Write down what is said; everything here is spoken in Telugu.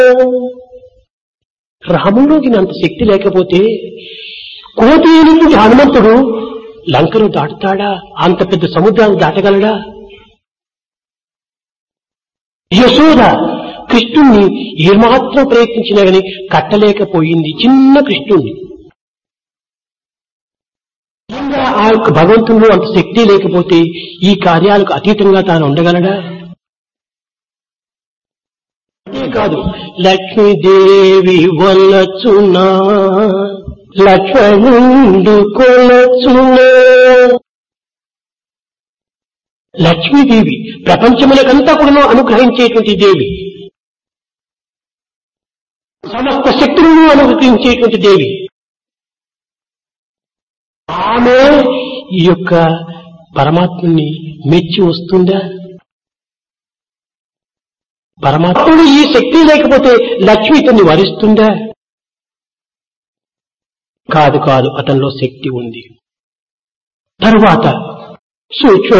రాముడికి అంత శక్తి లేకపోతే కోటి ఏనుగుడి హనుమంతుడు లంకను దాటుతాడా అంత పెద్ద సముద్రాన్ని దాటగలడా యశోద కృష్ణుణ్ణి ఏమాత్రం ప్రయత్నించినా గాని కట్టలేకపోయింది చిన్న కృష్ణుణ్ణి నిజంగా ఆ యొక్క భగవంతుడు అంత శక్తి లేకపోతే ఈ కార్యాలకు అతీతంగా తాను ఉండగలడా అంతేకాదు లక్ష్మీదేవి వల్లచునా లక్ష్మణుండు కొలచునా లక్ష్మీదేవి ప్రపంచములకంతా కూడా అనుగ్రహించేటువంటి దేవి సమస్త శక్తులను అనుగ్రహించేటువంటి దేవి ఆమె ఈ యొక్క పరమాత్మని మెచ్చి వస్తుందా పరమాత్ముడు ఈ శక్తి లేకపోతే లక్ష్మి ఇతన్ని వరిస్తుందా కాదు కాదు అతనిలో శక్తి ఉంది తరువాత సూక్ష్మ